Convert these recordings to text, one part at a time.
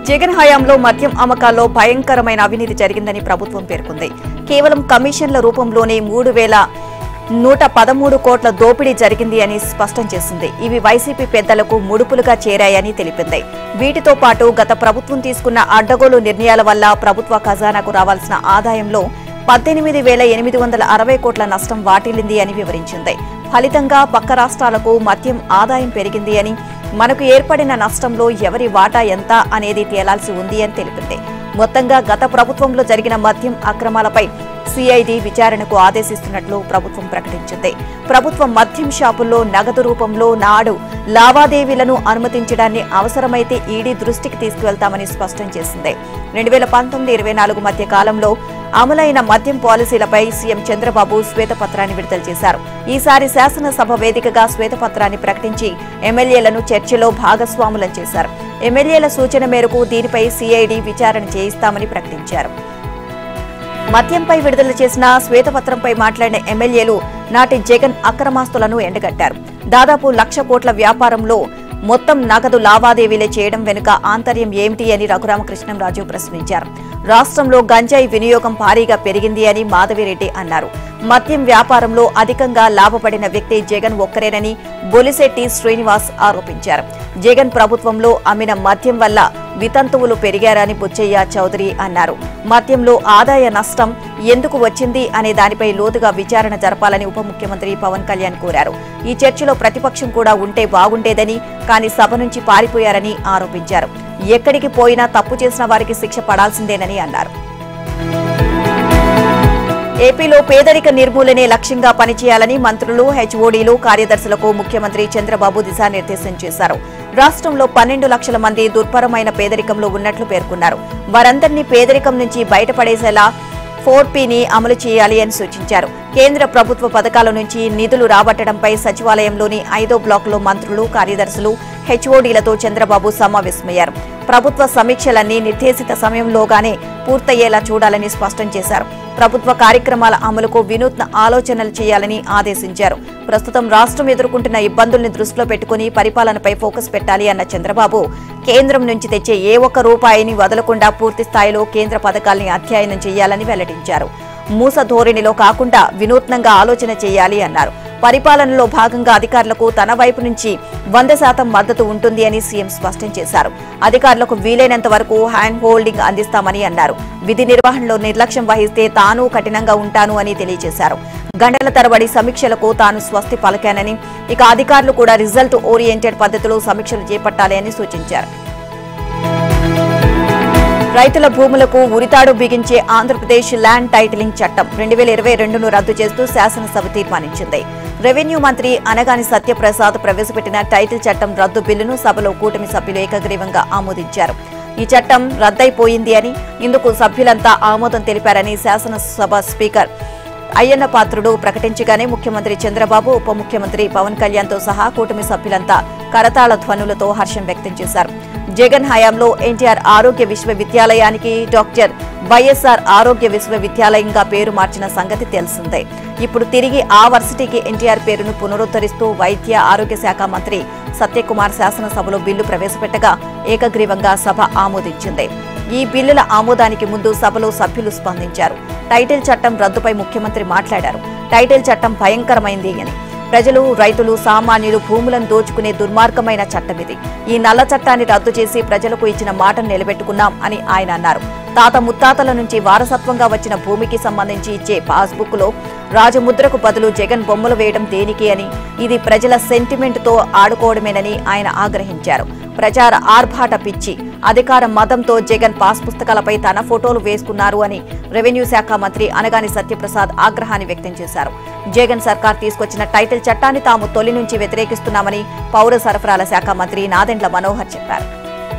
జగన్ హయాంలో మద్యం అమ్మకాల్లో భయంకరమైన అవినీతి జరిగిందని ప్రభుత్వం పేర్కొంది కేవలం కమిషన్ల రూపంలోనే మూడు వేల నూట పదమూడు కోట్ల దోపిడీ జరిగింది అని స్పష్టం చేసింది ఇవి వైసీపీ పెద్దలకు ముడుపులుగా చేరాయని తెలిపింది వీటితో పాటు గత ప్రభుత్వం తీసుకున్న అడ్డగోలు నిర్ణయాల వల్ల ప్రభుత్వ ఖజానాకు రావాల్సిన ఆదాయంలో పద్దెనిమిది వేల ఎనిమిది వందల అరవై కోట్ల నష్టం వాటిల్లింది అని వివరించింది ఫలితంగా పక్క రాష్ట్రాలకు మద్యం ఆదాయం పెరిగింది అని మనకు ఏర్పడిన నష్టంలో ఎవరి వాటా ఎంత అనేది తేలాల్సి ఉంది అని తెలిపింది మొత్తంగా గత ప్రభుత్వంలో జరిగిన మద్యం అక్రమాలపై సిఐడి విచారణకు ఆదేశిస్తున్నట్లు ప్రభుత్వం ప్రకటించింది ప్రభుత్వం మద్యం షాపుల్లో నగదు రూపంలో నాడు లావాదేవీలను అనుమతించడాన్ని అవసరమైతే ఈడీ దృష్టికి తీసుకువెళ్తామని స్పష్టం చేసింది రెండు వేల పంతొమ్మిది ఇరవై నాలుగు మధ్య కాలంలో అమలైన మద్యం పాలసీలపై సీఎం చంద్రబాబు శ్వేతపత్రాన్ని విడుదల చేశారు ఈసారి శాసనసభ వేదికగా శ్వేతపత్రాన్ని ప్రకటించి ఎమ్మెల్యేలను చర్చలో భాగస్వాములను చేశారు ఎమ్మెల్యేల సూచన మేరకు దీనిపై సిఐడి విచారణ చేయిస్తామని ప్రకటించారు మద్యంపై విడుదల చేసిన శ్వేతపత్రంపై మాట్లాడిన ఎమ్మెల్యేలు నాటి జగన్ అక్రమాస్తులను ఎండగట్టారు దాదాపు లక్ష కోట్ల వ్యాపారంలో మొత్తం నగదు లావాదేవీలే చేయడం వెనుక ఆంతర్యం ఏమిటి అని రఘురామకృష్ణంరాజు ప్రశ్నించారు రాష్ట్రంలో గంజాయి వినియోగం భారీగా పెరిగింది అని మాధవిరెడ్డి అన్నారు మద్యం వ్యాపారంలో అధికంగా లాభపడిన వ్యక్తి జగన్ ఒక్కరేనని బొలిశెట్టి శ్రీనివాస్ ఆరోపించారు జగన్ ప్రభుత్వంలో అమ్మిన మద్యం వల్ల వితంతువులు పెరిగారని బుచ్చయ్య చౌదరి అన్నారు మద్యంలో ఆదాయ నష్టం ఎందుకు వచ్చింది అనే దానిపై లోతుగా విచారణ జరపాలని ఉప ముఖ్యమంత్రి పవన్ కళ్యాణ్ కోరారు ఈ చర్చలో ప్రతిపక్షం కూడా ఉంటే బాగుండేదని కానీ సభ నుంచి పారిపోయారని ఆరోపించారు ఎక్కడికి పోయినా తప్పు చేసిన వారికి శిక్ష పడాల్సిందేనని అన్నారు ఏపీలో పేదరిక నిర్మూలనే లక్ష్యంగా పనిచేయాలని మంత్రులు హెచ్ఓడీలు కార్యదర్శులకు ముఖ్యమంత్రి చంద్రబాబు దిశానిర్దేశం చేశారు రాష్ట్రంలో పన్నెండు లక్షల మంది దుర్భరమైన పేదరికంలో ఉన్నట్లు పేర్కొన్నారు వారందరినీ పేదరికం నుంచి బయటపడేసేలా ఫోర్ ని అమలు చేయాలి అని సూచించారు కేంద్ర ప్రభుత్వ పథకాల నుంచి నిధులు రాబట్టడంపై సచివాలయంలోని ఐదో బ్లాక్లో మంత్రులు కార్యదర్శులు హెచ్ఓడీలతో చంద్రబాబు సమావేశమయ్యారు ప్రభుత్వ సమీక్షలన్నీ నిర్దేశిత సమయంలోగానే పూర్తయ్యేలా చూడాలని స్పష్టం చేశారు ప్రభుత్వ కార్యక్రమాల అమలుకు వినూత్న ఆలోచనలు చేయాలని ఆదేశించారు ప్రస్తుతం రాష్ట్రం ఎదుర్కొంటున్న ఇబ్బందుల్ని దృష్టిలో పెట్టుకుని పరిపాలనపై ఫోకస్ పెట్టాలి అన్న చంద్రబాబు కేంద్రం నుంచి తెచ్చే ఏ ఒక్క రూపాయిని వదలకుండా పూర్తి స్థాయిలో కేంద్ర పథకాల్ని అధ్యయనం చేయాలని వెల్లడించారు మూస ధోరణిలో కాకుండా వినూత్నంగా ఆలోచన చేయాలి అన్నారు పరిపాలనలో భాగంగా అధికారులకు తన వైపు నుంచి వంద శాతం మద్దతు ఉంటుంది అని సీఎం స్పష్టం చేశారు అధికారులకు వీలైనంత వరకు హ్యాండ్ హోల్డింగ్ అందిస్తామని అన్నారు విధి నిర్వహణలో నిర్లక్ష్యం వహిస్తే తాను కఠినంగా ఉంటాను అని తెలియజేశారు గంటల తరబడి సమీక్షలకు తాను స్వస్తి పలికానని ఇక అధికారులు కూడా రిజల్ట్ ఓరియంటెడ్ పద్ధతిలో సమీక్షలు చేపట్టాలి అని సూచించారు రైతుల భూములకు ఉరితాడు బిగించే ఆంధ్రప్రదేశ్ ల్యాండ్ టైటిలింగ్ చట్టం రెండు వేల ఇరవై రెండును రద్దు చేస్తూ శాసనసభ తీర్మానించింది రెవెన్యూ మంత్రి అనగాని సత్యప్రసాద్ ప్రవేశపెట్టిన టైటిల్ చట్టం రద్దు బిల్లును సభలో కూటమి సభ్యులు ఏకగ్రీవంగా ఆమోదించారు ఈ చట్టం రద్దయిపోయింది అని ఇందుకు సభ్యులంతా ఆమోదం తెలిపారని శాసనసభ స్పీకర్ అయ్యన్న పాత్రుడు ప్రకటించగానే ముఖ్యమంత్రి చంద్రబాబు ఉప ముఖ్యమంత్రి పవన్ కళ్యాణ్తో సహా కూటమి సభ్యులంతా కరతాళ ధ్వనులతో హర్షం వ్యక్తం చేశారు జగన్ హయాంలో ఎన్టీఆర్ ఆరోగ్య విశ్వవిద్యాలయానికి డాక్టర్ వైఎస్ఆర్ ఆరోగ్య విశ్వవిద్యాలయంగా పేరు మార్చిన సంగతి తెలిసిందే ఇప్పుడు తిరిగి ఆ వర్సిటీకి ఎన్టీఆర్ పేరును పునరుద్ధరిస్తూ వైద్య ఆరోగ్య శాఖ మంత్రి సత్యకుమార్ శాసనసభలో బిల్లు ప్రవేశపెట్టగా ఏకగ్రీవంగా సభ ఆమోదించింది ఈ బిల్లుల ఆమోదానికి ముందు సభలో సభ్యులు స్పందించారు టైటిల్ చట్టం రద్దుపై ముఖ్యమంత్రి మాట్లాడారు టైటిల్ చట్టం భయంకరమైంది అని ప్రజలు రైతులు సామాన్యులు భూములను దోచుకునే దుర్మార్గమైన చట్టం ఇది ఈ నల్ల చట్టాన్ని రద్దు చేసి ప్రజలకు ఇచ్చిన మాటను నిలబెట్టుకున్నాం అని ఆయన అన్నారు తాత ముత్తాతల నుంచి వారసత్వంగా వచ్చిన భూమికి సంబంధించి ఇచ్చే పాస్బుక్ లో రాజముద్రకు బదులు జగన్ బొమ్మలు వేయడం దేనికి అని ఇది ప్రజల సెంటిమెంట్ తో ఆడుకోవడమేనని ఆయన ఆగ్రహించారు ప్రచార ఆర్భాట పిచ్చి అధికార మదంతో జగన్ పాస్ పుస్తకాలపై తన ఫోటోలు వేసుకున్నారు అని రెవెన్యూ శాఖ మంత్రి అనగాని సత్యప్రసాద్ ఆగ్రహాన్ని వ్యక్తం చేశారు జగన్ సర్కార్ తీసుకొచ్చిన టైటిల్ చట్టాన్ని తాము తొలి నుంచి వ్యతిరేకిస్తున్నామని పౌర సరఫరాల శాఖ మంత్రి నాదెండ్ల మనోహర్ చెప్పారు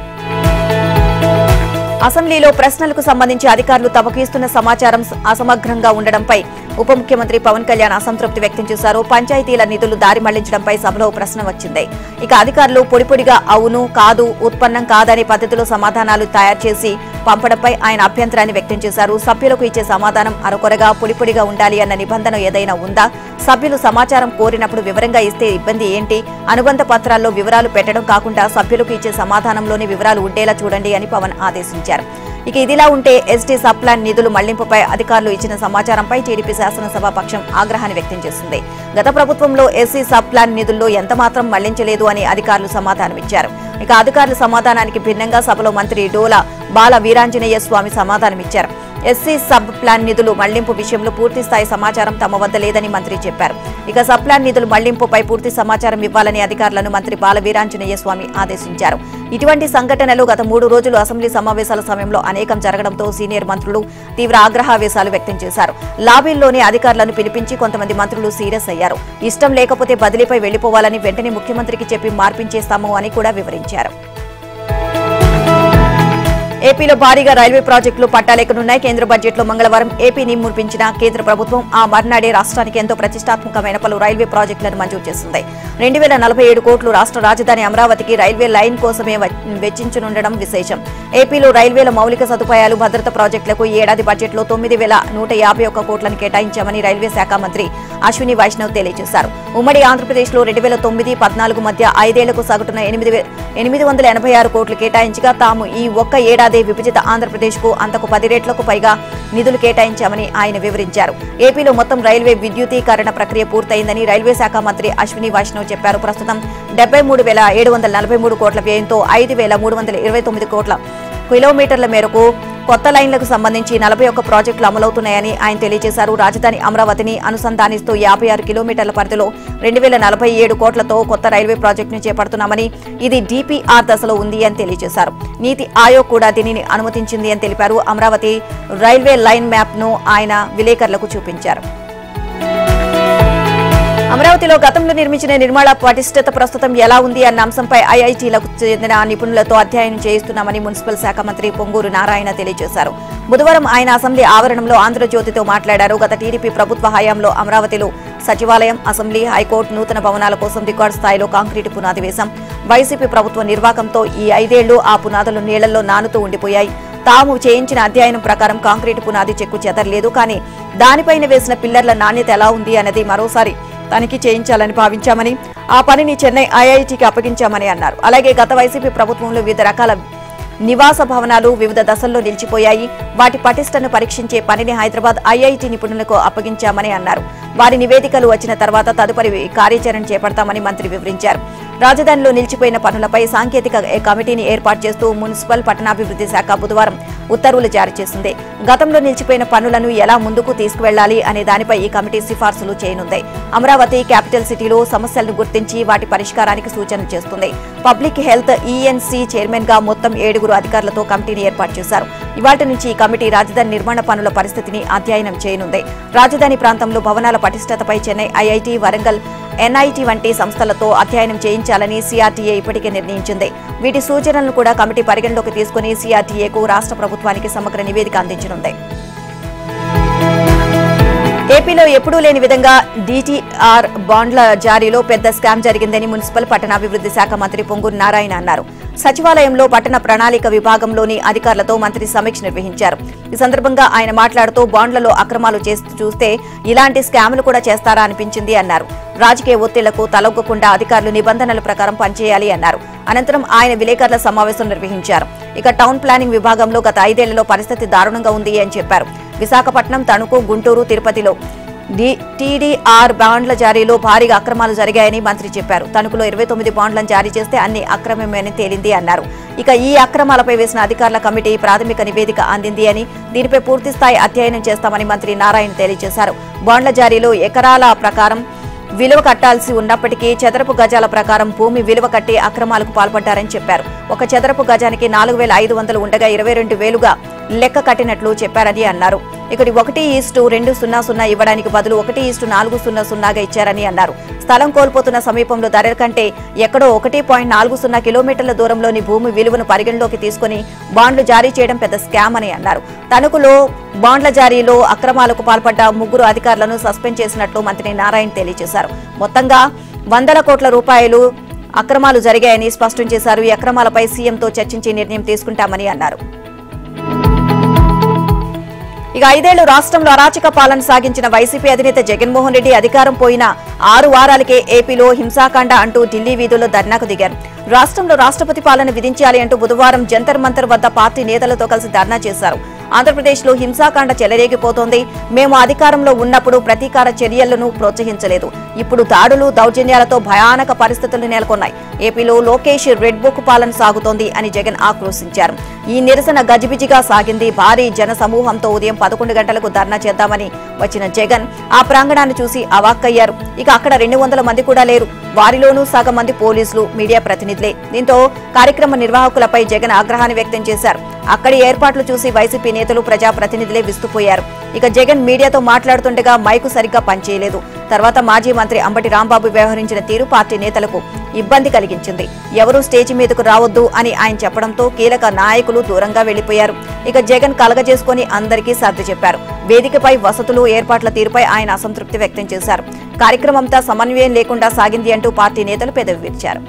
అసెంబ్లీలో ప్రశ్నలకు సంబంధించి అధికారులు తమకు ఇస్తున్న సమాచారం అసమగ్రంగా ఉండడంపై ఉప ముఖ్యమంత్రి పవన్ కళ్యాణ్ అసంతృప్తి వ్యక్తం చేశారు పంచాయతీల నిధులు దారి మళ్లించడంపై సభలో ప్రశ్న వచ్చింది ఇక అధికారులు పొడిపొడిగా అవును కాదు ఉత్పన్నం కాదనే పద్ధతిలో సమాధానాలు తయారు చేసి పంపడంపై ఆయన అభ్యంతరాన్ని వ్యక్తం చేశారు సభ్యులకు ఇచ్చే సమాధానం అరకొరగా పొడిపొడిగా ఉండాలి అన్న నిబంధన ఏదైనా ఉందా సభ్యులు సమాచారం కోరినప్పుడు వివరంగా ఇస్తే ఇబ్బంది ఏంటి అనుబంధ పత్రాల్లో వివరాలు పెట్టడం కాకుండా సభ్యులకు ఇచ్చే సమాధానంలోని వివరాలు ఉండేలా చూడండి అని పవన్ ఆదేశించారు ఇక ఇదిలా ఉంటే ఎస్టీ సబ్ ప్లాన్ నిధులు మళ్లింపుపై అధికారులు ఇచ్చిన సమాచారంపై టీడీపీ శాసనసభ పక్షం ఆగ్రహాన్ని వ్యక్తం చేసింది గత ప్రభుత్వంలో ఎస్సీ సబ్ ప్లాన్ నిధుల్లో ఎంత మాత్రం మళ్లించలేదు అని అధికారులు సమాధానమిచ్చారు ఇక అధికారుల సమాధానానికి భిన్నంగా సభలో మంత్రి డోలా బాల వీరాంజనేయ స్వామి సమాధానమిచ్చారు ఎస్సీ సబ్ ప్లాన్ నిధులు మళ్లింపు విషయంలో పూర్తి స్థాయి సమాచారం తమ వద్ద లేదని మంత్రి చెప్పారు ఇక సబ్ ప్లాన్ నిధులు మళ్లింపుపై పూర్తి సమాచారం ఇవ్వాలని అధికారులను మంత్రి బాల వీరాంజనేయ స్వామి ఆదేశించారు ఇటువంటి సంఘటనలు గత మూడు రోజులు అసెంబ్లీ సమావేశాల సమయంలో అనేకం జరగడంతో సీనియర్ మంత్రులు తీవ్ర ఆగ్రహావేశాలు వ్యక్తం చేశారు లాబీల్లోని అధికారులను పిలిపించి కొంతమంది మంత్రులు సీరియస్ అయ్యారు ఇష్టం లేకపోతే బదిలీపై వెళ్లిపోవాలని వెంటనే ముఖ్యమంత్రికి చెప్పి మార్పించేస్తాము అని కూడా వివరించారు ఏపీలో భారీగా రైల్వే ప్రాజెక్టులు పట్టాలెక్కనున్నాయి కేంద్ర బడ్జెట్లో మంగళవారం ఏపీని మురిపించిన కేంద్ర ప్రభుత్వం ఆ మర్నాడే రాష్ట్రానికి ఎంతో ప్రతిష్టాత్మకమైన పలు రైల్వే ప్రాజెక్టులను మంజూరు చేసింది రెండు వేల నలభై ఏడు కోట్లు రాష్ట్ర రాజధాని అమరావతికి రైల్వే లైన్ కోసమే వ- వెచ్చించనుండడం విశేషం ఏపీలో రైల్వేల మౌలిక సదుపాయాలు భద్రత ప్రాజెక్టులకు ఈ ఏడాది బడ్జెట్లో తొమ్మిది వేల నూట యాభై ఒక్క కోట్లను కేటాయించామని రైల్వే శాఖ మంత్రి అశ్విని వైష్ణవ్ తెలియజేశారు ఉమ్మడి ఆంధ్రప్రదేశ్లో రెండు వేల తొమ్మిది పద్నాలుగు మధ్య ఐదేళ్లకు సగటున ఎనిమిది వే- ఎనిమిది వందల ఎనభై ఆరు కోట్లు కేటాయించగా తాము ఈ ఒక్క ఏడాది విభజిత ఆంధ్రప్రదేశ్కు అంతకు పది రెట్లకు పైగా నిధులు కేటాయించామని ఆయన వివరించారు ఏపీలో మొత్తం రైల్వే విద్యుతీకరణ ప్రక్రియ పూర్తయిందని రైల్వే శాఖ మంత్రి అశ్విని వైష్ణవ్ చెప్పారు ప్రస్తుతం డెబ్బై మూడు వేల ఏడు వందల నలభై మూడు కోట్ల వ్యయంతో ఐదు వేల మూడు వందల ఇరవై తొమ్మిది కోట్ల కిలోమీటర్ల మేరకు కొత్త లైన్లకు సంబంధించి నలభై ఒక్క ప్రాజెక్టులు అమలవుతున్నాయని ఆయన తెలియజేశారు రాజధాని అమరావతిని అనుసంధానిస్తూ యాభై ఆరు కిలోమీటర్ల పరిధిలో రెండు వేల నలభై ఏడు కోట్లతో కొత్త రైల్వే ప్రాజెక్టును చేపడుతున్నామని ఇది డిపిఆర్ దశలో ఉంది అని తెలియజేశారు నీతి ఆయోగ్ కూడా దీనిని అనుమతించింది అని తెలిపారు అమరావతి రైల్వే లైన్ మ్యాప్ ను ఆయన విలేకరులకు చూపించారు అమరావతిలో గతంలో నిర్మించిన నిర్మాణ పటిష్టత ప్రస్తుతం ఎలా ఉంది అన్న అంశంపై ఐఐటీలకు చెందిన నిపుణులతో అధ్యయనం చేయిస్తున్నామని మున్సిపల్ శాఖ మంత్రి పొంగూరు నారాయణ తెలియజేశారు బుధవారం ఆయన అసెంబ్లీ ఆవరణంలో ఆంధ్రజ్యోతితో మాట్లాడారు గత టీడీపీ ప్రభుత్వ హయాంలో అమరావతిలో సచివాలయం అసెంబ్లీ హైకోర్టు నూతన భవనాల కోసం రికార్డు స్థాయిలో కాంక్రీటు పునాది వేశాం వైసీపీ ప్రభుత్వ నిర్వాకంతో ఈ ఐదేళ్లు ఆ పునాదులు నీళ్లలో నానుతూ ఉండిపోయాయి తాము చేయించిన అధ్యయనం ప్రకారం కాంక్రీటు పునాది చెక్కు చెదరలేదు కానీ దానిపైన వేసిన పిల్లర్ల నాణ్యత ఎలా ఉంది అనేది మరోసారి తనిఖీ చేయించాలని భావించామని ఆ పనిని చెన్నై ఐఐటికి అప్పగించామని అన్నారు అలాగే గత వైసీపీ ప్రభుత్వంలో వివిధ రకాల నివాస భవనాలు వివిధ దశల్లో నిలిచిపోయాయి వాటి పటిష్టను పరీక్షించే పనిని హైదరాబాద్ ఐఐటి నిపుణులకు అప్పగించామని అన్నారు వారి నివేదికలు వచ్చిన తర్వాత తదుపరి కార్యాచరణ చేపడతామని మంత్రి వివరించారు రాజధానిలో నిలిచిపోయిన పనులపై సాంకేతిక కమిటీని ఏర్పాటు చేస్తూ మున్సిపల్ పట్టణాభివృద్ధి శాఖ బుధవారం ఉత్తర్వులు జారీ చేసింది గతంలో నిలిచిపోయిన పనులను ఎలా ముందుకు తీసుకువెళ్లాలి అనే దానిపై ఈ కమిటీ సిఫార్సులు చేయనుంది అమరావతి క్యాపిటల్ సిటీలో సమస్యలను గుర్తించి వాటి పరిష్కారానికి సూచనలు చేస్తుంది పబ్లిక్ హెల్త్ ఈఎన్సీ చైర్మన్ గా మొత్తం ఏడుగురు అధికారులతో కమిటీని ఏర్పాటు చేశారు ఇవాటి నుంచి ఈ కమిటీ రాజధాని నిర్మాణ పనుల పరిస్థితిని అధ్యయనం చేయనుంది రాజధాని ప్రాంతంలో భవనాల పటిష్టతపై చెన్నై ఐఐటి వరంగల్ ఎన్ఐటి వంటి సంస్థలతో అధ్యయనం చేయించాలని సిఆర్టీఏ ఇప్పటికే నిర్ణయించింది వీటి సూచనలను కూడా కమిటీ పరిగణలోకి తీసుకుని సిఆర్టీఏకు రాష్ట్ర ప్రభుత్వానికి సమగ్ర నివేదిక అందించనుంది ఏపీలో ఎప్పుడూ లేని విధంగా డీటీఆర్ బాండ్ల జారీలో పెద్ద స్కామ్ జరిగిందని మున్సిపల్ పట్టణాభివృద్ధి శాఖ మంత్రి పొంగూరు నారాయణ అన్నారు సచివాలయంలో పట్టణ ప్రణాళిక విభాగంలోని అధికారులతో మంత్రి సమీక్ష నిర్వహించారు ఈ సందర్భంగా ఆయన మాట్లాడుతూ బాండ్లలో అక్రమాలు చేస్తూ చూస్తే ఇలాంటి స్కాములు కూడా చేస్తారా అనిపించింది అన్నారు రాజకీయ ఒత్తిళ్లకు తలొగ్గకుండా అధికారులు నిబంధనల ప్రకారం పనిచేయాలి అన్నారు అనంతరం ఆయన విలేకరుల సమావేశం నిర్వహించారు ఇక టౌన్ ప్లానింగ్ విభాగంలో గత ఐదేళ్లలో పరిస్థితి దారుణంగా ఉంది అని చెప్పారు విశాఖపట్నం తణుకు గుంటూరు తిరుపతిలో డి- టీడీఆర్ బాండ్ల జారీలో భారీగా అక్రమాలు జరిగాయని మంత్రి చెప్పారు తణుకులో ఇరవై తొమ్మిది బాండ్లను జారీ చేస్తే అన్ని అక్రమమేనని తేలింది అన్నారు ఇక ఈ అక్రమాలపై వేసిన అధికారుల కమిటీ ప్రాథమిక నివేదిక అందింది అని దీనిపై పూర్తి స్థాయి అధ్యయనం చేస్తామని మంత్రి నారాయణ తెలియజేశారు బాండ్ల జారీలో ఎకరాల ప్రకారం విలువ కట్టాల్సి ఉన్నప్పటికీ చదరపు గజాల ప్రకారం భూమి విలువ కట్టి అక్రమాలకు పాల్పడ్డారని చెప్పారు ఒక చదరపు గజానికి నాలుగు వేల ఐదు వందలు ఉండగా ఇరవై రెండు వేలుగా లెక్క కట్టినట్లు చెప్పారని అన్నారు ఇక్కడ ఒకటి ఈస్టు రెండు సున్నా సున్నా ఇవ్వడానికి బదులు ఒకటి ఈస్టు నాలుగు సున్నా సున్నాగా ఇచ్చారని అన్నారు స్థలం కోల్పోతున్న సమీపంలో ధర కంటే ఎక్కడో ఒకటి పాయింట్ నాలుగు సున్నా కిలోమీటర్ల దూరంలోని భూమి విలువను పరిగణలోకి తీసుకుని బాండ్లు జారీ చేయడం పెద్ద స్కామ్ అని అన్నారు తణుకులో బాండ్ల జారీలో అక్రమాలకు పాల్పడ్డ ముగ్గురు అధికారులను సస్పెండ్ చేసినట్లు మంత్రి నారాయణ తెలియజేశారు మొత్తంగా వందల కోట్ల రూపాయలు అక్రమాలు జరిగాయని స్పష్టం చేశారు ఈ అక్రమాలపై సీఎంతో చర్చించి నిర్ణయం తీసుకుంటామని అన్నారు ఇక ఐదేళ్లు రాష్ట్రంలో అరాచక పాలన సాగించిన వైసీపీ అధినేత జగన్మోహన్ రెడ్డి అధికారం పోయిన ఆరు వారాలకే ఏపీలో హింసాకాండ అంటూ ఢిల్లీ వీధుల్లో ధర్నాకు దిగారు రాష్ట్రంలో రాష్ట్రపతి పాలన విధించాలి అంటూ బుధవారం జంతర్ మంతర్ వద్ద పార్టీ నేతలతో కలిసి ధర్నా చేశారు ఆంధ్రప్రదేశ్లో హింసాకాండ చెలరేగిపోతోంది మేము అధికారంలో ఉన్నప్పుడు ప్రతీకార చర్యలను ప్రోత్సహించలేదు ఇప్పుడు దాడులు దౌర్జన్యాలతో భయానక పరిస్థితులు నెలకొన్నాయి ఏపీలో లోకేష్ రెడ్ బుక్ పాలన సాగుతోంది అని జగన్ ఆక్రోశించారు ఈ నిరసన గజిబిజిగా సాగింది భారీ జన సమూహంతో ఉదయం పదకొండు గంటలకు ధర్నా చేద్దామని వచ్చిన జగన్ ఆ ప్రాంగణాన్ని చూసి అవాక్కయ్యారు ఇక అక్కడ రెండు వందల మంది కూడా లేరు వారిలోనూ సగం మంది పోలీసులు మీడియా ప్రతినిధులే దీంతో కార్యక్రమ నిర్వాహకులపై జగన్ ఆగ్రహాన్ని వ్యక్తం చేశారు అక్కడి ఏర్పాట్లు చూసి వైసీపీ నేతలు ప్రజాప్రతినిధులే విస్తుపోయారు ఇక జగన్ మీడియాతో మాట్లాడుతుండగా మైకు సరిగ్గా పనిచేయలేదు తర్వాత మాజీ మంత్రి అంబటి రాంబాబు వ్యవహరించిన తీరు పార్టీ నేతలకు ఇబ్బంది కలిగించింది ఎవరూ స్టేజి మీదకు రావద్దు అని ఆయన చెప్పడంతో కీలక నాయకులు దూరంగా వెళ్లిపోయారు ఇక జగన్ కలగజేసుకుని అందరికీ సర్ది చెప్పారు వేదికపై వసతులు ఏర్పాట్ల తీరుపై ఆయన అసంతృప్తి వ్యక్తం చేశారు కార్యక్రమంతా సమన్వయం లేకుండా సాగింది అంటూ పార్టీ నేతలు పెదవి విరిచారు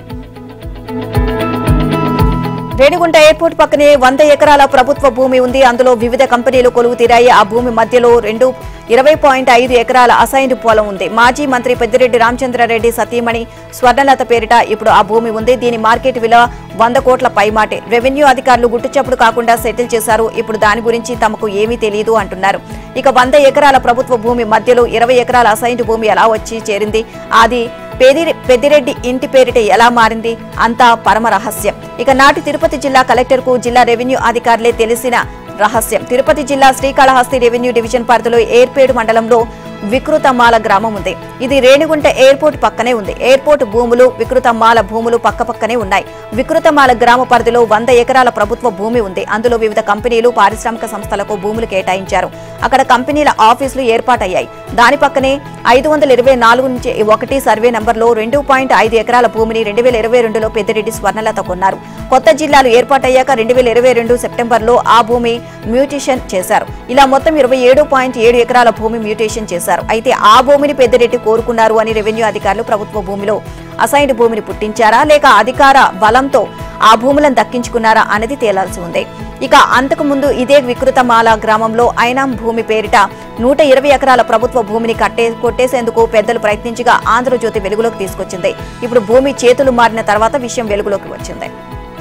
రేణిగుంట ఎయిర్పోర్ట్ పక్కనే వంద ఎకరాల ప్రభుత్వ భూమి ఉంది అందులో వివిధ కంపెనీలు కొలువు తీరాయి ఆ భూమి మధ్యలో రెండు ఇరవై పాయింట్ ఐదు ఎకరాల అసైన్డ్ పొలం ఉంది మాజీ మంత్రి పెద్దిరెడ్డి రామచంద్రారెడ్డి సతీమణి స్వర్ణలత పేరిట ఇప్పుడు ఆ భూమి ఉంది దీని మార్కెట్ విలువ వంద కోట్ల పైమాటే రెవెన్యూ అధికారులు గుట్టుచప్పుడు కాకుండా సెటిల్ చేశారు ఇప్పుడు దాని గురించి తమకు ఏమీ తెలియదు అంటున్నారు ఇక వంద ఎకరాల ప్రభుత్వ భూమి మధ్యలో ఇరవై ఎకరాల అసైన్డ్ భూమి ఎలా వచ్చి చేరింది అది పెదిరి పెద్దిరెడ్డి ఇంటి పేరిట ఎలా మారింది అంతా పరమ రహస్యం ఇక నాటి తిరుపతి జిల్లా కలెక్టర్కు జిల్లా రెవెన్యూ అధికారులే తెలిసిన రహస్యం తిరుపతి జిల్లా శ్రీకాళహస్తి రెవెన్యూ డివిజన్ పరిధిలో ఏర్పేడు మండలంలో వికృతమాల గ్రామం ఉంది ఇది రేణిగుంట ఎయిర్పోర్ట్ పక్కనే ఉంది ఎయిర్పోర్ట్ భూములు వికృతమాల భూములు పక్కపక్కనే ఉన్నాయి వికృతమాల గ్రామ పరిధిలో వంద ఎకరాల ప్రభుత్వ భూమి ఉంది అందులో వివిధ కంపెనీలు పారిశ్రామిక సంస్థలకు భూములు కేటాయించారు అక్కడ కంపెనీల ఆఫీసులు ఏర్పాటయ్యాయి దాని పక్కనే ఐదు వందల ఇరవై నాలుగు నుంచి ఒకటి సర్వే నంబర్లో రెండు పాయింట్ ఐదు ఎకరాల భూమిని రెండు వేల ఇరవై రెండులో పెద్దిరెడ్డి స్వర్ణలత కొన్నారు కొత్త జిల్లాలు ఏర్పాటయ్యాక రెండు వేల ఇరవై రెండు సెప్టెంబర్లో ఆ భూమి మ్యూటేషన్ చేశారు ఇలా మొత్తం ఇరవై ఏడు పాయింట్ ఏడు ఎకరాల భూమి మ్యూటేషన్ చేశారు అయితే ఆ భూమిని పెద్దిరెడ్డి కోరుకున్నారు అని రెవెన్యూ అధికారులు ప్రభుత్వ భూమిలో అసైన్డ్ భూమిని పుట్టించారా లేక అధికార బలంతో ఆ భూములను దక్కించుకున్నారా అనేది తేలాల్సి ఉంది ఇక అంతకు ముందు ఇదే వికృతమాల గ్రామంలో ఐనాం భూమి పేరిట నూట ఇరవై ఎకరాల ప్రభుత్వ భూమిని కట్టే కొట్టేసేందుకు పెద్దలు ప్రయత్నించగా ఆంధ్రజ్యోతి వెలుగులోకి తీసుకొచ్చింది ఇప్పుడు భూమి చేతులు మారిన తర్వాత విషయం వెలుగులోకి వచ్చింది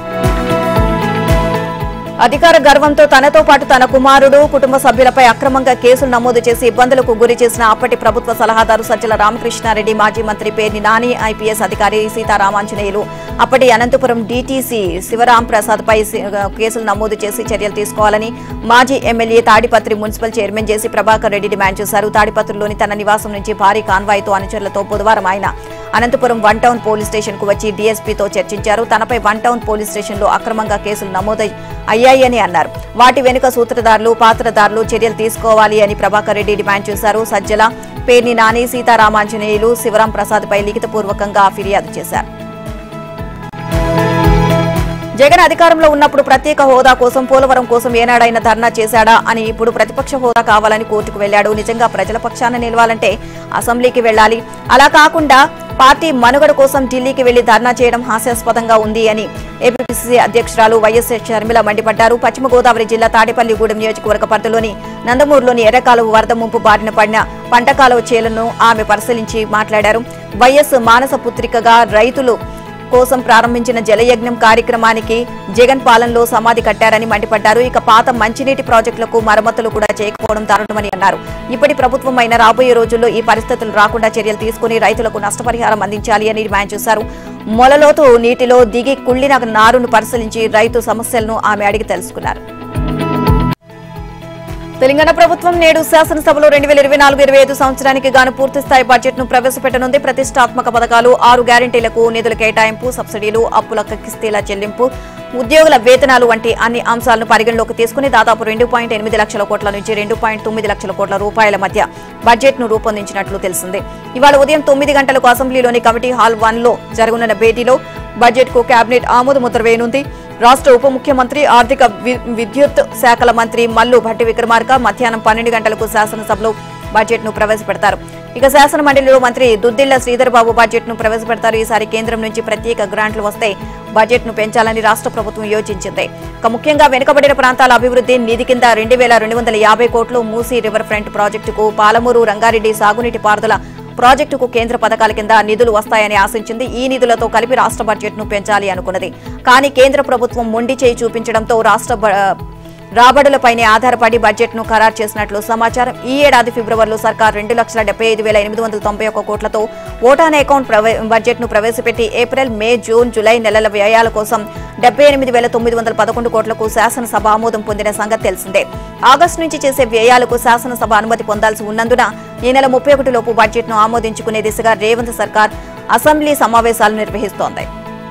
అధికార గర్వంతో తనతో పాటు తన కుమారుడు కుటుంబ సభ్యులపై అక్రమంగా కేసులు నమోదు చేసి ఇబ్బందులకు గురి చేసిన అప్పటి ప్రభుత్వ సలహాదారు సజ్జల రామకృష్ణారెడ్డి మాజీ మంత్రి పేర్ని నాని ఐపీఎస్ అధికారి సీతారామాంజనేయులు అప్పటి అనంతపురం డీటీసీ శివరాం ప్రసాద్ పై సి- కేసులు నమోదు చేసి చర్యలు తీసుకోవాలని మాజీ MLA Tadipatri municipal chairman JC Prabhakar Reddy demand చేశారు తాడిపత్రిలోని తన నివాసం నుంచి భారీ కాన్వాయ్తో అనుచరులతో బుధవారం ఆయన Anantapur one town police station కు వచ్చి డీఎస్పీతో చర్చించారు తనపై వన్ టౌన్ పోలీస్ స్టేషన్ లో అక్రమంగా కేసులు నమోదై అయ్యాయని అన్నారు వాటి వెనుక సూత్రధారులు పాత్రధారులు చర్యలు తీసుకోవాలి అని ప్రభాకర్ రెడ్డి డిమాండ్ చేశారు సజ్జల పేర్ని నాని సీతారామాంజనేయులు శివరాం ప్రసాద్ పై లిఖితపూర్వకంగా ఫిర్యాదు చేశారు జగన్ అధికారంలో ఉన్నప్పుడు ప్రత్యేక హోదా కోసం పోలవరం కోసం ఏనాడైనా ధర్నా చేశాడా అని ఇప్పుడు ప్రతిపక్ష హోదా కావాలని కోర్టుకు వెళ్లాడు నిజంగా ప్రజల పక్షాన నిలవాలంటే అసెంబ్లీకి వెళ్లాలి అలా కాకుండా పార్టీ మనుగడ కోసం ఢిల్లీకి వెళ్లి ధర్నా చేయడం హాస్యాస్పదంగా ఉంది అని ఏపీసీసీ అధ్యక్షురాలు వైఎస్ షర్మిల మండిపడ్డారు పశ్చిమ గోదావరి జిల్లా తాడేపల్లిగూడెం నియోజకవర్గ పరిధిలోని నందమూరులోని ఎర్రకాలువ వరద ముంపు బారిన పడిన పంట కాలువ చేలను ఆమె పరిశీలించి మాట్లాడారు వైఎస్ మానస పుత్రికగా రైతులు కోసం ప్రారంభించిన జలయజ్ఞం కార్యక్రమానికి జగన్ పాలనలో సమాధి కట్టారని మండిపడ్డారు ఇక పాత మంచినీటి ప్రాజెక్టులకు మరమ్మతులు కూడా చేయకపోవడం దారుణమని అన్నారు ఇప్పటి ప్రభుత్వం అయినా రాబోయే రోజుల్లో ఈ పరిస్థితులు రాకుండా చర్యలు తీసుకుని రైతులకు నష్టపరిహారం అందించాలి అని డిమాండ్ చేశారు మొలలోతు నీటిలో దిగి కుళ్లిన నారును పరిశీలించి రైతు సమస్యలను ఆమె అడిగి తెలుసుకున్నారు తెలంగాణ ప్రభుత్వం నేడు శాసనసభలో రెండు వేల ఇరవై నాలుగు ఇరవై ఐదు సంవత్సరానికి గాను పూర్తి స్థాయి బడ్జెట్ ను ప్రవేశపెట్టనుంది ప్రతిష్టాత్మక పథకాలు ఆరు గ్యారంటీలకు నిధుల కేటాయింపు సబ్సిడీలు అప్పుల కిస్తీల చెల్లింపు ఉద్యోగుల వేతనాలు వంటి అన్ని అంశాలను పరిగణలోకి తీసుకుని దాదాపు రెండు పాయింట్ ఎనిమిది లక్షల కోట్ల నుంచి రెండు పాయింట్ తొమ్మిది లక్షల కోట్ల రూపాయల మధ్య బడ్జెట్ ను రూపొందించినట్లు తెలిసింది ఇవాళ ఉదయం తొమ్మిది గంటలకు అసెంబ్లీలోని కమిటీ హాల్ వన్ లో జరగనున్న భేటీలో బడ్జెట్ కు కేబినెట్ ఆమోద ముద్ర వేయనుంది రాష్ట్ర ఉప ముఖ్యమంత్రి ఆర్థిక వి- విద్యుత్ శాఖల మంత్రి మల్లు భట్టి విక్రమార్క మధ్యాహ్నం పన్నెండు గంటలకు శాసనసభలో బడ్జెట్ ను ప్రవేశపెడతారు ఇక శాసన మండలిలో మంత్రి దుద్దిళ్ల శ్రీధర్ బాబు బడ్జెట్ ను ప్రవేశపెడతారు ఈసారి కేంద్రం నుంచి ప్రత్యేక గ్రాంట్లు వస్తే బడ్జెట్ ను పెంచాలని రాష్ట్ర ప్రభుత్వం యోచించింది ఇక ముఖ్యంగా వెనుకబడిన ప్రాంతాల అభివృద్ధి నిధి కింద రెండు వేల రెండు వందల యాభై కోట్లు మూసీ రివర్ ఫ్రంట్ ప్రాజెక్టుకు పాలమూరు రంగారెడ్డి సాగునీటి పారుదల ప్రాజెక్టుకు కేంద్ర పథకాల కింద నిధులు వస్తాయని ఆశించింది ఈ నిధులతో కలిపి రాష్ట్ర బడ్జెట్ ను పెంచాలి అనుకున్నది కానీ కేంద్ర ప్రభుత్వం మొండి చేయి చూపించడంతో రాష్ట్ర బ- రాబడులపైనే ఆధారపడి బడ్జెట్ ను ఖరారు చేసినట్లు సమాచారం ఈ ఏడాది ఫిబ్రవరిలో సర్కార్ రెండు లక్షల డెబ్బై ఐదు వేల ఎనిమిది వందల తొంభై ఒక్క కోట్లతో ఓటాన్ అకౌంట్ ప్రవే- బడ్జెట్ ను ప్రవేశపెట్టి ఏప్రిల్ మే జూన్ జూలై నెలల వ్యయాల కోసం డెబ్బై ఎనిమిది వేల తొమ్మిది వందల పదకొండు కోట్లకు శాసనసభ ఆమోదం పొందిన సంగతి తెలిసిందే ఆగస్టు నుంచి చేసే వ్యయాలకు శాసనసభ అనుమతి పొందాల్సి ఉన్నందున ఈ నెల ముప్పై ఒకటిలోపు బడ్జెట్ ను ఆమోదించుకునే దిశగా రేవంత్ సర్కార్ అసెంబ్లీ సమావేశాలు నిర్వహిస్తోంది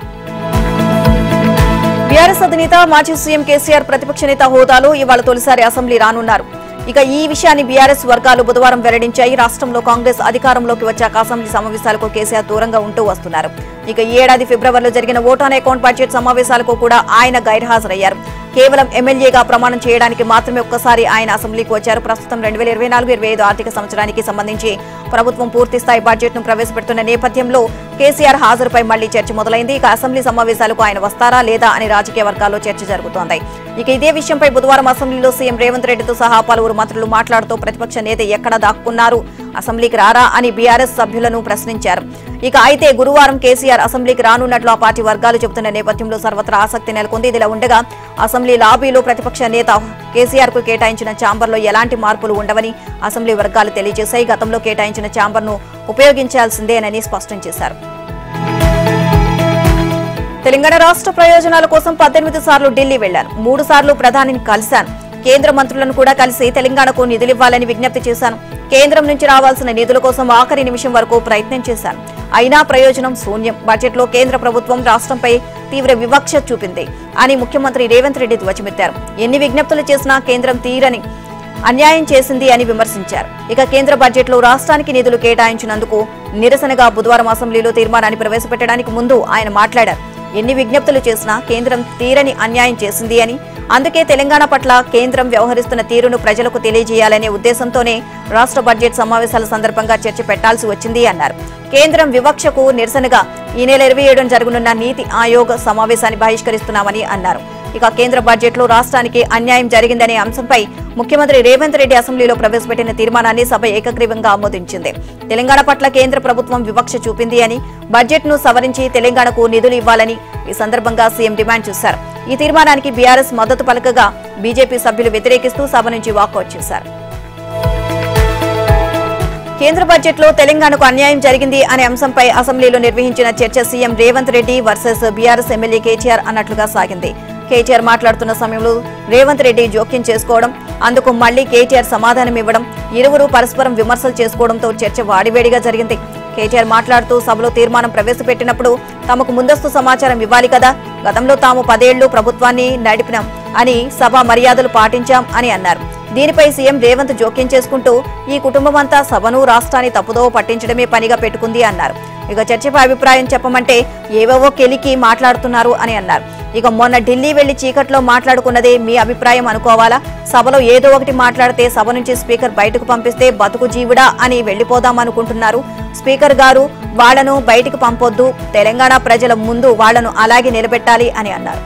బీఆర్ఎస్ అధినేత మాజీ సీఎం కేసీఆర్ ప్రతిపక్ష నేత హోదాలో ఇవాళ తొలిసారి అసెంబ్లీ రానున్నారు ఇక ఈ విషయాన్ని బీఆర్ఎస్ వర్గాలు బుధవారం వెల్లడించాయి రాష్ట్రంలో కాంగ్రెస్ అధికారంలోకి వచ్చాక అసెంబ్లీ సమావేశాలకు కేసీఆర్ దూరంగా ఉంటూ వస్తున్నారు ఇక ఈ ఏడాది ఫిబ్రవరిలో జరిగిన ఓటాన్ అకౌంట్ బడ్జెట్ సమావేశాలకు కూడా ఆయన గైర్హాజరయ్యారు కేవలం ఎమ్మెల్యేగా ప్రమాణం చేయడానికి మాత్రమే ఒక్కసారి ఆయన అసెంబ్లీకి వచ్చారు ప్రస్తుతం రెండు వేల ఇరవై నాలుగు ఇరవై ఐదు ఆర్థిక సంవత్సరానికి సంబంధించి ప్రభుత్వం పూర్తి స్థాయి బడ్జెట్ ను ప్రవేశపెడుతున్న నేపథ్యంలో కేసీఆర్ హాజరుపై మళ్లీ చర్చ మొదలైంది ఇక అసెంబ్లీ సమావేశాలకు ఆయన వస్తారా లేదా అని రాజకీయ వర్గాల్లో చర్చ జరుగుతోంది ఇక ఇదే విషయంపై బుధవారం అసెంబ్లీలో సీఎం రేవంత్ రెడ్డితో సహా పలువురు మంత్రులు మాట్లాడుతూ ప్రతిపక్ష నేత ఎక్కడ దాక్కున్నారు అసెంబ్లీకి రారా అని బీఆర్ఎస్ సభ్యులను ప్రశ్నించారు ఇక అయితే గురువారం కేసీఆర్ అసెంబ్లీకి రానున్నట్లు ఆ పార్టీ వర్గాలు చెబుతున్న నేపథ్యంలో సర్వత్రా ఆసక్తి నెలకొంది ఇదిలా ఉండగా అసెంబ్లీ లాబీలో ప్రతిపక్ష నేత కేసీఆర్ కు కేటాయించిన ఛాంబర్లో ఎలాంటి మార్పులు ఉండవని అసెంబ్లీ వర్గాలు తెలియజేశాయి గతంలో కేటాయించిన ఛాంబర్ను ఉపయోగించాల్సిందేనని స్పష్టం చేశారు తెలంగాణ రాష్ట్ర ప్రయోజనాల కోసం పద్దెనిమిది సార్లు ఢిల్లీ వెళ్లాను మూడు సార్లు ప్రధానిని కలిశాను కేంద్ర మంత్రులను కూడా కలిసి తెలంగాణకు నిధులివ్వాలని విజ్ఞప్తి చేశాను కేంద్రం నుంచి రావాల్సిన నిధుల కోసం ఆఖరి నిమిషం వరకు ప్రయత్నం చేశాను అయినా ప్రయోజనం శూన్యం బడ్జెట్లో కేంద్ర ప్రభుత్వం రాష్ట్రంపై తీవ్ర వివక్ష చూపింది అని ముఖ్యమంత్రి రేవంత్ రెడ్డి ధ్వజమెత్తారు ఎన్ని విజ్ఞప్తులు చేసినా కేంద్రం తీరని అన్యాయం చేసింది అని విమర్శించారు ఇక కేంద్ర బడ్జెట్లో రాష్ట్రానికి నిధులు కేటాయించినందుకు నిరసనగా బుధవారం అసెంబ్లీలో తీర్మానాన్ని ప్రవేశపెట్టడానికి ముందు ఆయన మాట్లాడారు ఎన్ని విజ్ఞప్తులు చేసినా కేంద్రం తీరని అన్యాయం చేసింది అని అందుకే తెలంగాణ పట్ల కేంద్రం వ్యవహరిస్తున్న తీరును ప్రజలకు తెలియజేయాలనే ఉద్దేశంతోనే రాష్ట్ర బడ్జెట్ సమావేశాల సందర్భంగా చర్చ పెట్టాల్సి వచ్చింది అన్నారు కేంద్రం వివక్షకు నిరసనగా ఈ నెల ఇరవై ఏడున జరగనున్న నీతి ఆయోగ్ సమావేశాన్ని బహిష్కరిస్తున్నామని అన్నారు ఇక కేంద్ర బడ్జెట్లో రాష్ట్రానికి అన్యాయం జరిగిందనే అంశంపై ముఖ్యమంత్రి రేవంత్ రెడ్డి అసెంబ్లీలో ప్రవేశపెట్టిన తీర్మానాన్ని సభ ఏకగ్రీవంగా ఆమోదించింది తెలంగాణ పట్ల కేంద్ర ప్రభుత్వం వివక్ష చూపింది అని బడ్జెట్ ను సవరించి తెలంగాణకు నిధులు ఇవ్వాలని ఈ సందర్భంగా సీఎం డిమాండ్ చేశారు ఈ తీర్మానానికి బీఆర్ఎస్ మద్దతు పలకగా బీజేపీ సభ్యులు వ్యతిరేకిస్తూ సభ నుంచి వాకౌట్ చేశారు కేంద్ర బడ్జెట్ లో తెలంగాణకు అన్యాయం జరిగింది అనే అంశంపై అసెంబ్లీలో నిర్వహించిన చర్చ CM Revanth Reddy versus BRS MLA KTR అన్నట్లుగా సాగింది కేటీఆర్ మాట్లాడుతున్న సమయంలో రేవంత్ రెడ్డి జోక్యం చేసుకోవడం అందుకు మళ్లీ కేటీఆర్ సమాధానం ఇవ్వడం ఇరువురు పరస్పరం విమర్శలు చేసుకోవడంతో చర్చ వాడివేడిగా జరిగింది కేటీఆర్ మాట్లాడుతూ సభలో తీర్మానం ప్రవేశపెట్టినప్పుడు తమకు ముందస్తు సమాచారం ఇవ్వాలి కదా గతంలో తాము పదేళ్లు ప్రభుత్వాన్ని నడిపినాం అని సభ మర్యాదలు పాటించాం అని అన్నారు దీనిపై సీఎం రేవంత్ జోక్యం చేసుకుంటూ ఈ కుటుంబమంతా సభను రాష్ట్రాన్ని తప్పుదో పట్టించడమే పనిగా పెట్టుకుంది అన్నారు ఇక చర్చపై అభిప్రాయం చెప్పమంటే ఏవేవో కెలికి మాట్లాడుతున్నారు అని అన్నారు ఇక మొన్న ఢిల్లీ వెళ్లి చీకట్లో మాట్లాడుకున్నదే మీ అభిప్రాయం అనుకోవాలా సభలో ఏదో ఒకటి మాట్లాడితే సభ నుంచి స్పీకర్ బయటకు పంపిస్తే బతుకు జీవుడా అని వెళ్లిపోదాం అనుకుంటున్నారు స్పీకర్ గారు వాళ్లను బయటికి పంపొద్దు తెలంగాణ ప్రజల ముందు వాళ్లను అలాగే నిలబెట్టాలి అని అన్నారు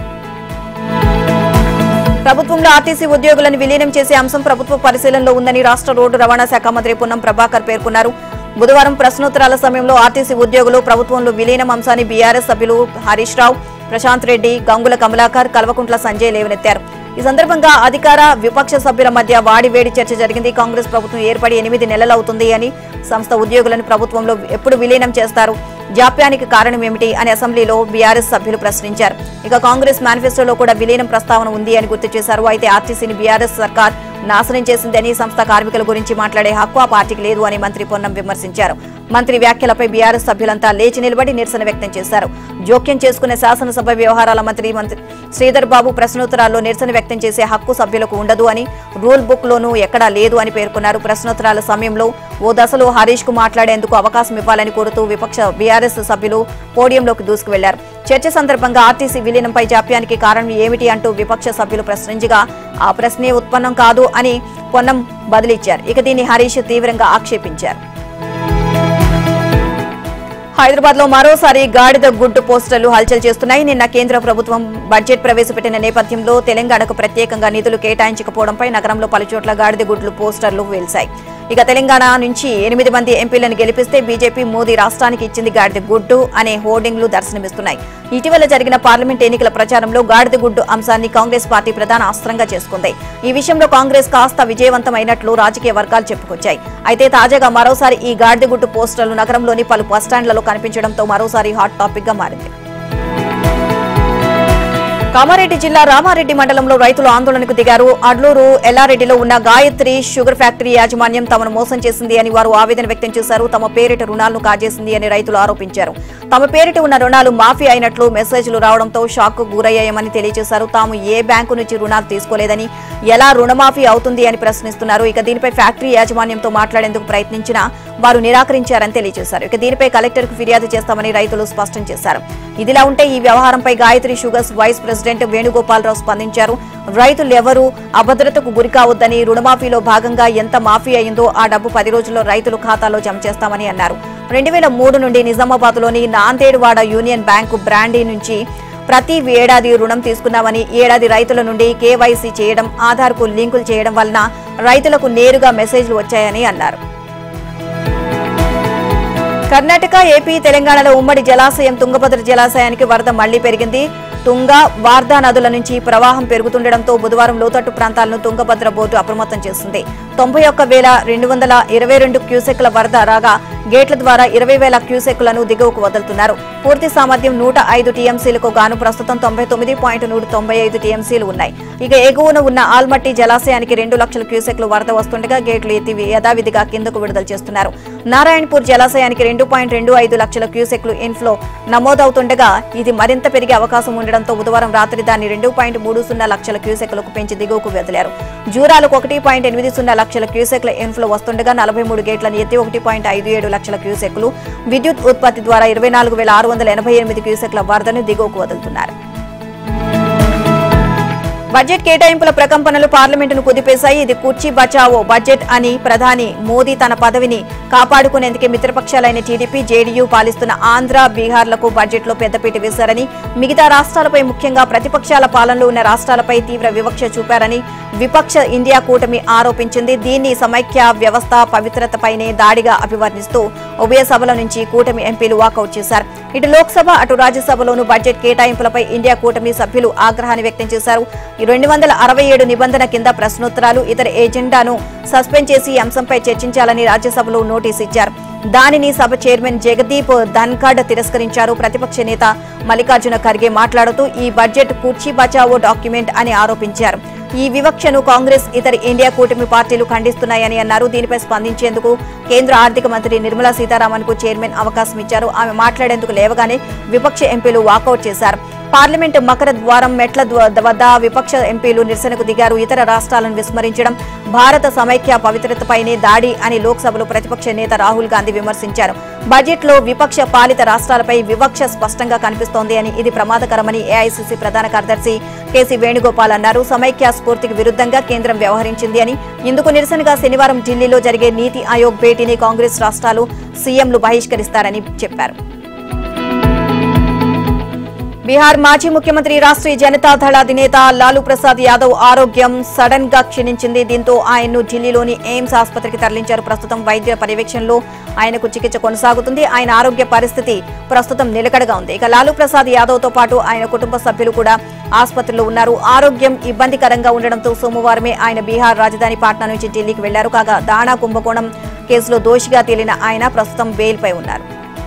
ప్రభుత్వంలో ఆర్టీసీ ఉద్యోగులను విలీనం చేసే అంశం ప్రభుత్వ పరిశీలనలో ఉందని రాష్ట్ర రోడ్డు రవాణా శాఖ మంత్రి పొన్నం ప్రభాకర్ పేర్కొన్నారు బుధవారం ప్రశ్నోత్తరాల సమయంలో ఆర్టీసీ ఉద్యోగులు ప్రభుత్వంలో విలీనం అంశాన్ని బీఆర్ఎస్ సభ్యులు హరీష్ రావు ప్రశాంత్ రెడ్డి గంగుల కమలాకర్ కల్వకుంట్ల సంజయ్ లేవనెత్తారు ఈ సందర్భంగా అధికార విపక్ష సభ్యుల మధ్య వాడివేడి చర్చ జరిగింది కాంగ్రెస్ ప్రభుత్వం ఏర్పడి ఎనిమిది నెలలవుతుంది అని సంస్థ ఉద్యోగులను ప్రభుత్వంలో ఎప్పుడు విలీనం చేస్తారు జాప్యానికి కారణం ఏమిటి అని అసెంబ్లీలో బీఆర్ఎస్ సభ్యులు ప్రశ్నించారు ఇక కాంగ్రెస్ మేనిఫెస్టోలో కూడా విలీనం ప్రస్తావన ఉంది అని గుర్తు చేశారు అయితే ఆర్టీసీని బీఆర్ఎస్ సర్కార్ నాశనం చేసిందని సంస్థ కార్మికుల గురించి మాట్లాడే హక్కు ఆ పార్టీకి లేదు అని మంత్రి పొన్నం విమర్శించారు మంత్రి వ్యాఖ్యలపై బీఆర్ఎస్ సభ్యులంతా లేచి నిలబడి నిరసన వ్యక్తం చేశారు జోక్యం చేసుకునే శాసనసభ వ్యవహారాల మంత్రి మంత్రి శ్రీధర్ బాబు ప్రశ్నోత్తరాల్లో నిరసన వ్యక్తం చేసే హక్కు సభ్యులకు ఉండదు అని రూల్ బుక్ లోనూ ఎక్కడా లేదు అని పేర్కొన్నారు ప్రశ్నోత్తరాల సమయంలో ఓ దశలో హరీష్ కు మాట్లాడేందుకు అవకాశం ఇవ్వాలని కోరుతూ విపక్ష బీఆర్ఎస్ సభ్యులు పోడియంలోకి దూసుకు వెళ్లారు చర్చ సందర్భంగా ఆర్టీసీ విలీనంపై జాప్యానికి కారణం ఏమిటి అంటూ విపక్ష సభ్యులు ప్రశ్నించగా ఆ ప్రశ్నే ఉత్పన్నం కాదు అని పొన్నం బదిలిచ్చారు ఇక దీన్ని హరీష్ తీవ్రంగా ఆక్షేపించారు హైదరాబాద్ లో మరోసారి గాడిద గుడ్డు పోస్టర్లు హల్చల్ చేస్తున్నాయి నిన్న కేంద్ర ప్రభుత్వం బడ్జెట్ ప్రవేశపెట్టిన నేపథ్యంలో తెలంగాణకు ప్రత్యేకంగా నిధులు కేటాయించకపోవడంపై నగరంలో పలుచోట్ల గాడిద గుడ్లు పోస్టర్లు వెలిశాయి ఇక తెలంగాణ నుంచి ఎనిమిది మంది ఎంపీలను గెలిపిస్తే బీజేపీ మోదీ రాష్ట్రానికి ఇచ్చింది గాడిద గుడ్డు అనే హోర్డింగ్లు దర్శనమిస్తున్నాయి ఇటీవల జరిగిన పార్లమెంట్ ఎన్నికల ప్రచారంలో గాడిద గుడ్డు అంశాన్ని కాంగ్రెస్ పార్టీ ప్రధాన అస్త్రంగా చేసుకుంది ఈ విషయంలో కాంగ్రెస్ కాస్త విజయవంతమైనట్లు రాజకీయ వర్గాలు చెప్పుకొచ్చాయి అయితే తాజాగా మరోసారి ఈ గాడిద గుడ్డు పోస్టర్లు నగరంలోని పలు బస్టాండ్లలో కనిపించడంతో మరోసారి హాట్ టాపిక్ గా మారింది కామారెడ్డి జిల్లా రామారెడ్డి మండలంలో రైతులు ఆందోళనకు దిగారు అడ్లూరు ఎల్లారెడ్డిలో ఉన్న గాయత్రి షుగర్ ఫ్యాక్టరీ యాజమాన్యం తమను మోసం చేసింది అని వారు ఆవేదన వ్యక్తం చేశారు తమ పేరిట రుణాలను కాజేసింది అని రైతులు ఆరోపించారు తమ పేరిట ఉన్న రుణాలు మాఫీ అయినట్లు మెసేజ్లు రావడంతో షాక్ గురయ్యాయని తెలియజేశారు తాము ఏ బ్యాంకు నుంచి రుణాలు తీసుకోలేదని ఎలా రుణమాఫీ అవుతుంది అని ప్రశ్నిస్తున్నారు ఇక దీనిపై ఫ్యాక్టరీ యాజమాన్యంతో మాట్లాడేందుకు ప్రయత్నించినా వారు నిరాకరించారని తెలియజేశారు ఇక దీనిపై కలెక్టర్కు ఫిర్యాదు చేస్తామని రైతులు స్పష్టం చేశారు ఇదిలా ఉంటే ఈ వ్యవహారంపై Gayatri sugars vice president Venugopalarao స్పందించారు రైతులు ఎవరూ అభద్రతకు గురికావద్దని రుణమాఫీలో భాగంగా ఎంత మాఫీ అయిందో ఆ డబ్బు పది రోజుల్లో రైతుల ఖాతాలో జమ చేస్తామని అన్నారు రెండు వేల మూడు నుండి నిజామాబాద్లోని నాందేడ్వాడ యూనియన్ బ్యాంకు బ్రాండీ నుంచి ప్రతి ఏడాది రుణం తీసుకున్నామని ఏడాది రైతుల నుండి కేవైసీ చేయడం ఆధార్కు లింకులు చేయడం వలన రైతులకు నేరుగా మెసేజ్లు వచ్చాయని అన్నారు కర్ణాటక ఏపీ తెలంగాణలో ఉమ్మడి జలాశయం తుంగభద్ర జలాశయానికి వరద మళ్లీ పెరిగింది తుంగ వార్దా నదుల నుంచి ప్రవాహం పెరుగుతుండటంతో బుధవారం లోతట్టు ప్రాంతాలను తుంగభద్ర బోర్డు అప్రమత్తం చేసింది తొంభై ఒక్క వేల రెండు వందల ఇరవై రెండు క్యూసెక్ల వరద రాగా గేట్ల ద్వారా ఇరవై వేల క్యూసెక్లను దిగువకు వదులుతున్నారు పూర్తి సామర్థ్యం నూట ఐదు టీఎంసీలకు గాను ప్రస్తుతం తొంభై తొమ్మిది పాయింట్ నూట తొంభై ఐదు టీఎంసీలు ఉన్నాయి ఇక ఎగువన ఉన్న ఆల్మట్టి జలాశయానికి రెండు లక్షల క్యూసెక్లు వరద వస్తుండగా గేట్లు ఎత్తి యథావిధిగా కిందకు విడుదల చేస్తున్నారు నారాయణపూర్ జలాశయానికి రెండు పాయింట్ రెండు ఐదు లక్షల క్యూసెక్లు ఇన్ఫ్లో నమోదవుతుండగా ఇది మరింత పెరిగే అవకాశం ఉండడంతో బుధవారం రాత్రి దాన్ని రెండు పాయింట్ మూడు సున్నా లక్షల క్యూసెక్లకు పెంచి దిగువకు వదిలారు జూరాలకు ఒకటి పాయింట్ ఎనిమిది సున్నా లక్షల క్యూసెక్ల ఇన్ఫ్లో వస్తుండగా నలభై మూడు గేట్లను ఎత్తి ఒకటి పాయింట్ ఐదు ఏడు లక్షల క్యూసెక్లు విద్యుత్ ఉత్పత్తి ద్వారా ఇరవై నాలుగు వేల ఆరు వందల ఎనభై ఎనిమిది క్యూసెక్ల వరదను దిగువకు వదులుతున్నారు బడ్జెట్ కేటాయింపుల ప్రకంపనలు పార్లమెంటును కుదిపేశాయి ఇది కుర్చీ బచావో బడ్జెట్ అని ప్రధాని మోదీ తన పదవిని కాపాడుకునేందుకే మిత్రపక్షాలైన టీడీపీ జేడీయూ పాలిస్తున్న ఆంధ్ర బీహార్లకు బడ్జెట్లో పెద్దపీట వేశారని మిగతా రాష్ట్రాలపై ముఖ్యంగా ప్రతిపక్షాల పాలనలో ఉన్న రాష్ట్రాలపై తీవ్ర వివక్ష చూపారని విపక్ష ఇండియా కూటమి ఆరోపించింది దీన్ని సమైక్య వ్యవస్థ పవిత్రతపైనే దాడిగా అభివర్ణిస్తూ ఉభయ సభల నుంచి కూటమి ఎంపీలు వాకౌట్ చేశారు ఇటు లోక్సభ అటు రాజ్యసభలోనూ బడ్జెట్ కేటాయింపులపై ఇండియా కూటమి సభ్యులు ఆగ్రహాన్ని వ్యక్తం చేశారు ఈ రెండు వందల అరవై ఏడు నిబంధన కింద ప్రశ్నోత్తరాలు ఇతర ఎజెండాను సస్పెండ్ చేసి ఈ అంశంపై చర్చించాలని రాజ్యసభలో నోటీస్ ఇచ్చారు దానిని సభ చైర్మన్ జగదీప్ ధన్ఖడ్ తిరస్కరించారు ప్రతిపక్ష నేత మల్లికార్జున ఖర్గే మాట్లాడుతూ ఈ బడ్జెట్ కుర్చీ బచావో డాక్యుమెంట్ అని ఆరోపించారు ఈ వివక్షను కాంగ్రెస్ ఇతర ఇండియా కూటమి పార్టీలు ఖండిస్తున్నాయని అన్నారు దీనిపై స్పందించేందుకు కేంద్ర ఆర్థిక మంత్రి నిర్మలా సీతారామన్ కు చైర్మన్ అవకాశం ఇచ్చారు ఆమె మాట్లాడేందుకు లేవగానే విపక్ష ఎంపీలు వాకౌట్ చేశారు పార్లమెంటు మకర ద్వారం మెట్ల ద్వా- వద్ద విపక్ష ఎంపీలు నిరసనకు దిగారు ఇతర రాష్ట్రాలను విస్మరించడం భారత సమైక్య పవిత్రతపైనే దాడి అని లోక్సభలో ప్రతిపక్ష నేత రాహుల్ గాంధీ విమర్శించారు బడ్జెట్లో విపక్ష పాలిత రాష్ట్రాలపై వివక్ష స్పష్టంగా కనిపిస్తోంది అని ఇది ప్రమాదకరమని ఏఐసీసీ ప్రధాన కార్యదర్శి కేసీ వేణుగోపాల్ అన్నారు సమైక్య స్ఫూర్తికి విరుద్ధంగా కేంద్రం వ్యవహరించింది అని ఇందుకు నిరసనగా శనివారం ఢిల్లీలో జరిగే నీతి ఆయోగ్ భేటీని కాంగ్రెస్ రాష్ట్రాలు సీఎంలు బహిష్కరిస్తారని చెప్పారు బీహార్ మాజీ ముఖ్యమంత్రి రాష్ట్రీయ జనతాదళ అధినేత లాలూ ప్రసాద్ యాదవ్ ఆరోగ్యం సడన్ గా క్షీణించింది దీంతో ఆయన్ను ఢిల్లీలోని ఎయిమ్స్ ఆసుపత్రికి తరలించారు ప్రస్తుతం వైద్య పర్యవేక్షణలో ఆయనకు చికిత్స కొనసాగుతుంది ఆయన ఆరోగ్య పరిస్థితి ప్రస్తుతం నిలకడగా ఉంది ఇక లాలూ ప్రసాద్ యాదవ్ తో పాటు ఆయన కుటుంబ సభ్యులు కూడా ఆసుపత్రిలో ఉన్నారు ఆరోగ్యం ఇబ్బందికరంగా ఉండడంతో సోమవారమే ఆయన బీహార్ రాజధాని పాట్నా నుంచి ఢిల్లీకి వెళ్లారు కాగా దాణా కుంభకోణం కేసులో దోషిగా తేలిన ఆయన ప్రస్తుతం బెయిల్పై ఉన్నారు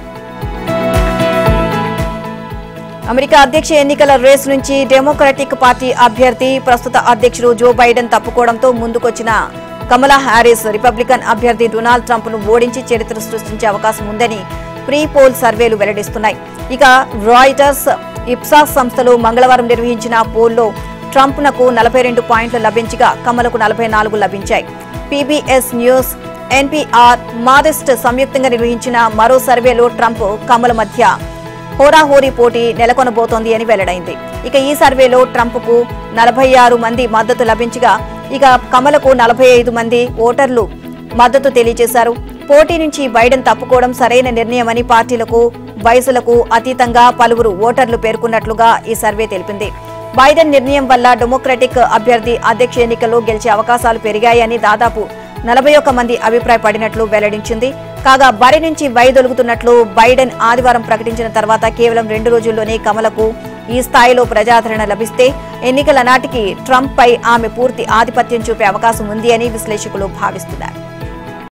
అమెరికా అధ్యక్ష ఎన్నికల రేస్ నుంచి డెమోక్రటిక్ పార్టీ అభ్యర్థి ప్రస్తుత అధ్యక్షుడు జో బైడెన్ తప్పుకోవడంతో ముందుకొచ్చిన కమలా హ్యారిస్ రిపబ్లికన్ అభ్యర్థి డొనాల్డ్ ట్రంప్ ను ఓడించి చరిత్ర సృష్టించే అవకాశం ఉందని ప్రీ పోల్ సర్వేలు వెల్లడిస్తున్నాయి ఇక రాయిటర్స్ ఇప్సాస్ సంస్థలు మంగళవారం నిర్వహించిన పోల్లో ట్రంప్ నకు నలభై రెండు పాయింట్లు లభించగా కమలకు నలభై నాలుగు లభించాయి పీబీఎస్ న్యూస్ ఎన్పీఆర్ మాదిస్ట్ సంయుక్తంగా నిర్వహించిన మరో సర్వేలో ట్రంప్ కమల మధ్య హోరాహోరీ పోటీ నెలకొనబోతోంది అని వెల్లడైంది ఇక ఈ సర్వేలో ట్రంప్ కు నలభై ఆరు మంది మద్దతు లభించగా ఇక కమలకు నలభై ఐదు మంది ఓటర్లు మద్దతు తెలియజేశారు పోటీ నుంచి బైడెన్ తప్పుకోవడం సరైన నిర్ణయమని పార్టీలకు వయసులకు అతీతంగా పలువురు ఓటర్లు పేర్కొన్నట్లుగా ఈ సర్వే తెలిపింది బైడెన్ నిర్ణయం వల్ల డెమోక్రటిక్ అభ్యర్థి అధ్యక్ష ఎన్నికల్లో గెలిచే అవకాశాలు పెరిగాయని దాదాపు నలభై ఒక్క మంది అభిప్రాయపడినట్లు వెల్లడించింది కాగా బరి నుంచి వైదొలుగుతున్నట్లు బైడెన్ ఆదివారం ప్రకటించిన తర్వాత కేవలం రెండు రోజుల్లోనే కమలకు ఈ స్థాయిలో ప్రజాదరణ లభిస్తే ఎన్నికల నాటికి ట్రంప్ పై ఆమె పూర్తి ఆధిపత్యం చూపే అవకాశం ఉంది అని విశ్లేషకులు భావిస్తున్నారు